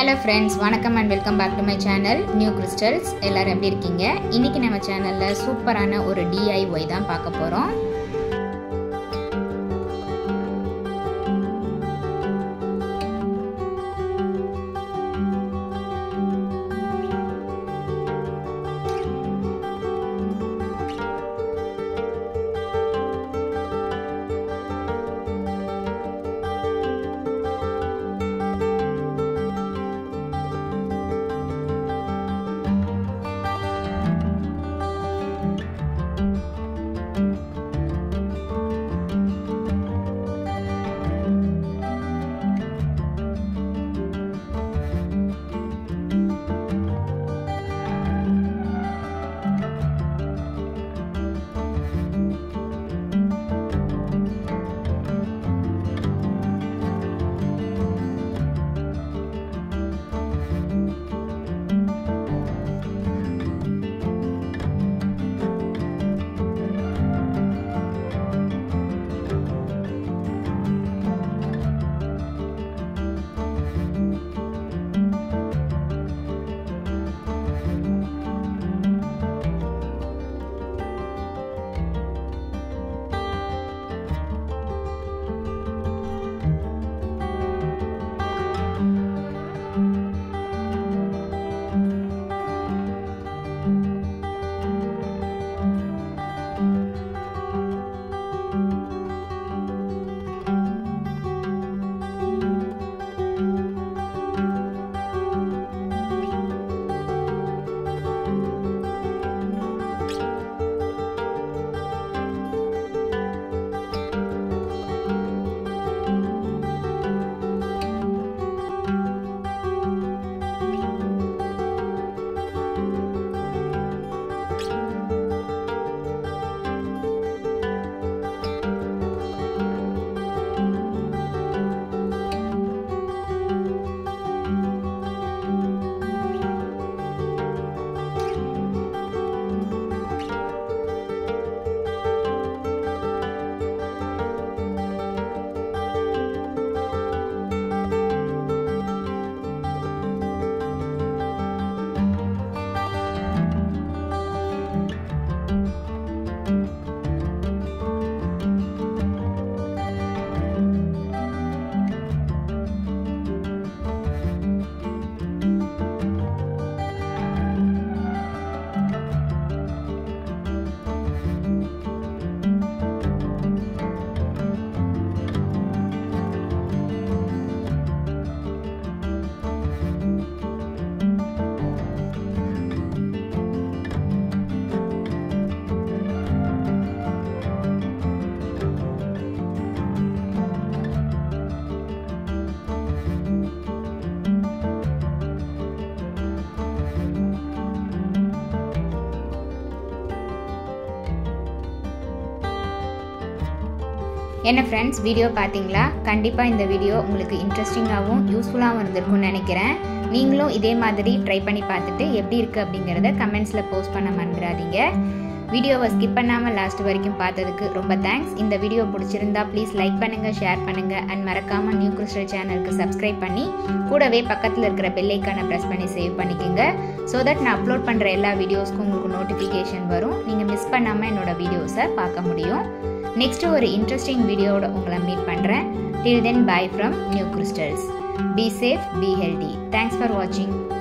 hello friends வணக்கம் and welcome back to my channel New Crystals எல்லாரும் எப்படி இருக்கீங்க இன்னைக்கு நம்ம சேனலில் சூப்பரான ஒரு டிஐஒய் தான் பார்க்க போகிறோம் என்ன ஃப்ரெண்ட்ஸ் வீடியோ பார்த்தீங்களா கண்டிப்பாக இந்த வீடியோ உங்களுக்கு இன்ட்ரெஸ்டிங்காகவும் யூஸ்ஃபுல்லாகவும் இருந்திருக்கும்னு நினைக்கிறேன் நீங்களும் இதே மாதிரி ட்ரை பண்ணி பார்த்துட்டு எப்படி இருக்குது அப்படிங்கிறத கமெண்ட்ஸில் போஸ்ட் பண்ண மறந்துடாதீங்க வீடியோவை ஸ்கிப் பண்ணாமல் லாஸ்ட் வரைக்கும் பார்த்ததுக்கு ரொம்ப தேங்க்ஸ் இந்த வீடியோ பிடிச்சிருந்தா ப்ளீஸ் லைக் பண்ணுங்கள் ஷேர் பண்ணுங்கள் அண்ட் மறக்காமல் நியூ கிறிஸ்டல் சேனலுக்கு சப்ஸ்கிரைப் பண்ணி கூடவே பக்கத்தில் இருக்கிற பெல்லைக்கானை ப்ரெஸ் பண்ணி சேவ் பண்ணிக்கோங்க ஸோ தட் நான் அப்லோட் பண்ணுற எல்லா வீடியோஸ்க்கும் உங்களுக்கு நோட்டிஃபிகேஷன் வரும் நீங்கள் மிஸ் பண்ணாமல் என்னோடய வீடியோஸை பார்க்க முடியும் நெக்ஸ்ட் ஒரு இன்ட்ரெஸ்டிங் வீடியோவோட உங்களை மீட் பண்ணுறேன் till then bye from New Crystals be safe be healthy thanks for வாட்சிங்